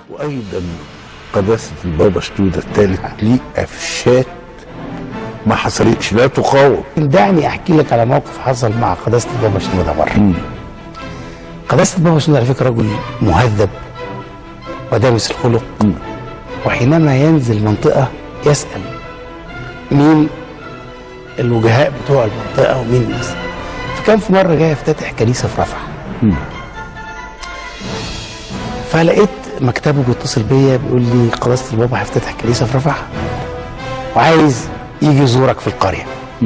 وايضا قداسه البابا شنوده الثالث ليه قفشات ما حصلتش لا تقاوم دعني احكي لك على موقف حصل مع قداسه البابا شنوده مره قداسه البابا شنوده على فكره رجل مهذب ودامس الخلق وحينما ينزل منطقه يسال مين الوجهاء بتوع المنطقه ومين الناس فكان في مره جاي افتتح كنيسه في رفح فلقيت مكتبه بيتصل بيا بيقول لي قداسه البابا هيفتتح كنيسه في رفح وعايز يجي يزورك في القريه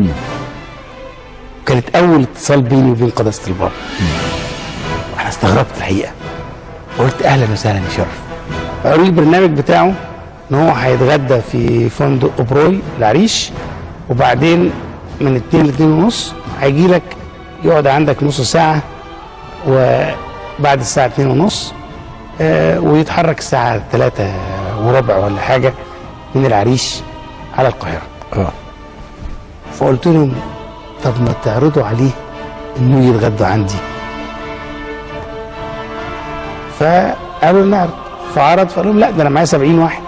كانت اول اتصال بيني وبين قداسه البابا وانا استغربت الحقيقه قلت اهلا وسهلا يا شرف فقالوا لي البرنامج بتاعه ان هو هيتغدى في فندق اوبروي العريش وبعدين من 2 ل 2 ونص هيجي لك يقعد عندك نص ساعه وبعد الساعه 2 ونص آه ويتحرك الساعه 3 وربع ولا حاجه من العريش على القاهره اه فقلت لهم طب ما تعرضوا عليه انه يتغدوا عندي فقالوا لي نعرض فعرض فقال لهم لا ده انا معايا 70 واحد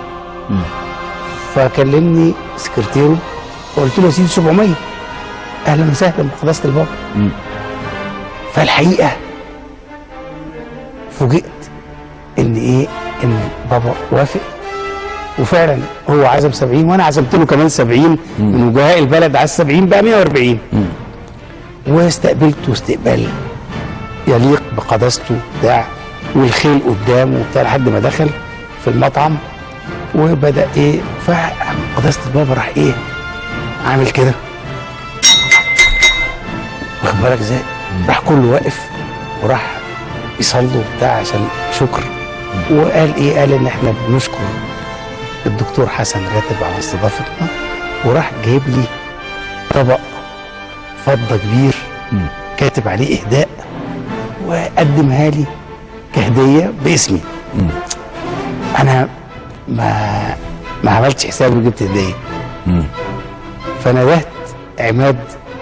فكلمني سكرتيره فقلت له يا سيدي 700 اهلا وسهلا بقداسه البابا فالحقيقه فوجئت ان ايه ان بابا وافق وفعلا هو عزم 70 وانا عزمت له كمان 70 من وجهاء البلد على ال 70 بقى 140 واستقبلته استقبال يليق بقداسته بتاع والخيل قدامه وبتاع لحد ما دخل في المطعم وبدا ايه فقداسه البابا راح ايه عامل كده واخد بالك ازاي راح كله واقف وراح يصلوا بتاع عشان شكر وقال ايه قال ان احنا بنشكر الدكتور حسن راتب على استضافتنا وراح جايب لي طبق فضه كبير كاتب عليه اهداء وقدمها لي كهديه باسمي انا ما ما عملتش حسابي وجبت هديه فندهت عماد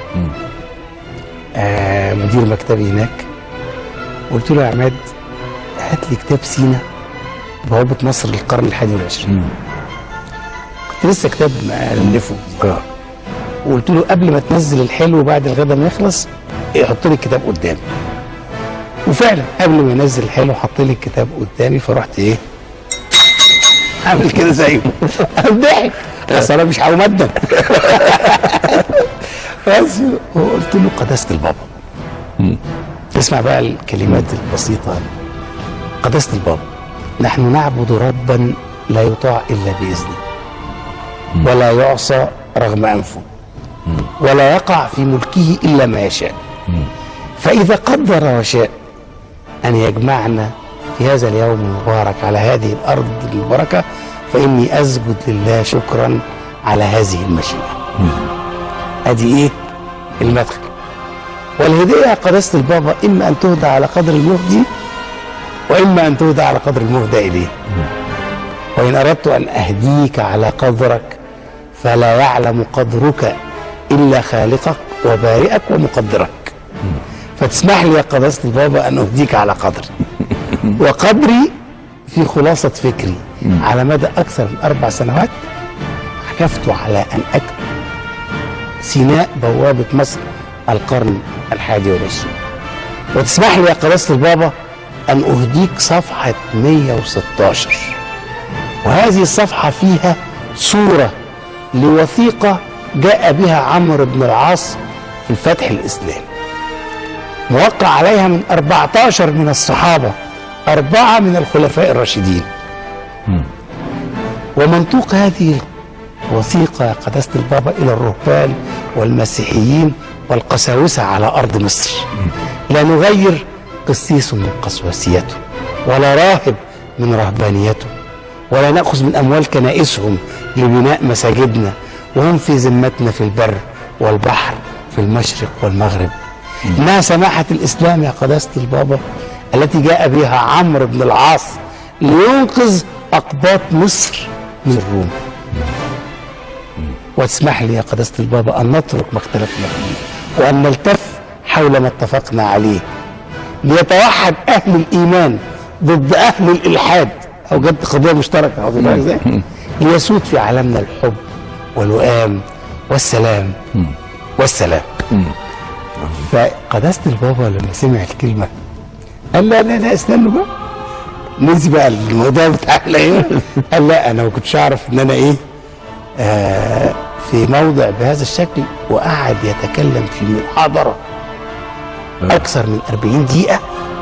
آه مدير مكتبي هناك قلت له يا عماد هات لي كتاب سينا بوابه مصر للقرن الحادي والعشرين كنت لسه كتاب مألفه اه وقلت له قبل ما تنزل الحلو بعد الغدا ما يخلص حط لي الكتاب قدامي وفعلا قبل ما ينزل الحلو حط لي الكتاب قدامي فرحت ايه عامل كده زيه قام ضحك بس انا مش هقوم بس وقلت له قداسه البابا اسمع بقى الكلمات البسيطه قداسه البابا نحن نعبد ربا لا يطاع الا باذنه ولا يعصى رغم انفه ولا يقع في ملكه الا ما يشاء فاذا قدر وشاء ان يجمعنا في هذا اليوم المبارك على هذه الارض المباركه فاني اسجد لله شكرا على هذه المشيئه ادي ايه المدخل والهديه يا قداسه البابا اما ان تهدى على قدر المهدي واما ان تهدى على قدر المهدى اليه وان اردت ان اهديك على قدرك فلا يعلم قدرك الا خالقك وبارئك ومقدرك فتسمح لي يا قداسه البابا ان اهديك على قدري وقدري في خلاصه فكري على مدى اكثر من اربع سنوات حكفت على ان اكتب سيناء بوابه مصر القرن الحادي والعشرين وتسمح لي يا قداسه البابا ان اهديك صفحه 116 وهذه الصفحه فيها صوره لوثيقه جاء بها عمرو بن العاص في الفتح الاسلامي موقع عليها من 14 من الصحابه اربعه من الخلفاء الراشدين ومنطوق هذه الوثيقه يا قداسه البابا الى الرهبان والمسيحيين والقساوسه على ارض مصر لا نغير قسيس من قسوسيته ولا راهب من رهبانيته ولا ناخذ من اموال كنائسهم لبناء مساجدنا وهم في ذمتنا في البر والبحر في المشرق والمغرب انها سماحه الاسلام يا قداسه البابا التي جاء بها عمرو بن العاص لينقذ اقباط مصر من الروم واسمح لي يا قداسه البابا ان نترك ما اختلفنا فيه وان نلتف حول ما اتفقنا عليه ليتوحد اهل الايمان ضد اهل الالحاد اوجدت قضيه مشتركه واخد بالك ازاي؟ ليسود في عالمنا الحب والوئام والسلام والسلام فقداسه البابا لما سمع الكلمه قال لا لا لا استنوا بقى ننسي بقى الموضوع بتاعنا ايه قال لا انا ما كنتش اعرف ان انا ايه آه في موضع بهذا الشكل وقعد يتكلم في محاضره اكثر من 40 دقيقه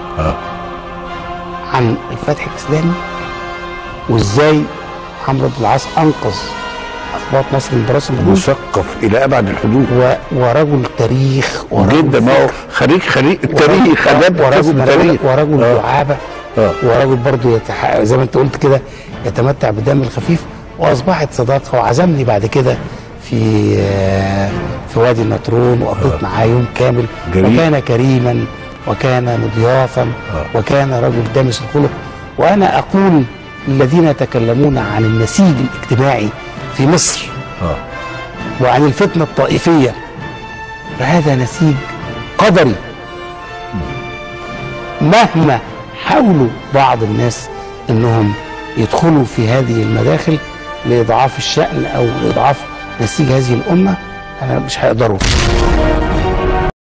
عن الفتح الاسلامي وازاي عمرو بن العاص انقذ اخباط مصر من براس الهجوم مثقف الى ابعد الحدود و... ورجل تاريخ ورجل جدا ما هو خريج خريج التاريخ اداب قسم ورجل التاريخ ورجل آه. دعابه آه. ورجل برضه يتح... زي ما انت قلت كده يتمتع بالدم الخفيف واصبحت صداقه وعزمني بعد كده في آه، في وادي النطرون وقضيت معاه يوم كامل جميل. وكان كريما وكان مضيافا وكان رجل دامس الخلق وانا اقول للذين يتكلمون عن النسيج الاجتماعي في مصر آه. وعن الفتنه الطائفيه فهذا نسيج قدري مهما حاولوا بعض الناس انهم يدخلوا في هذه المداخل لاضعاف الشأن او لاضعاف نسيج هذه الامه انا مش هيقدروا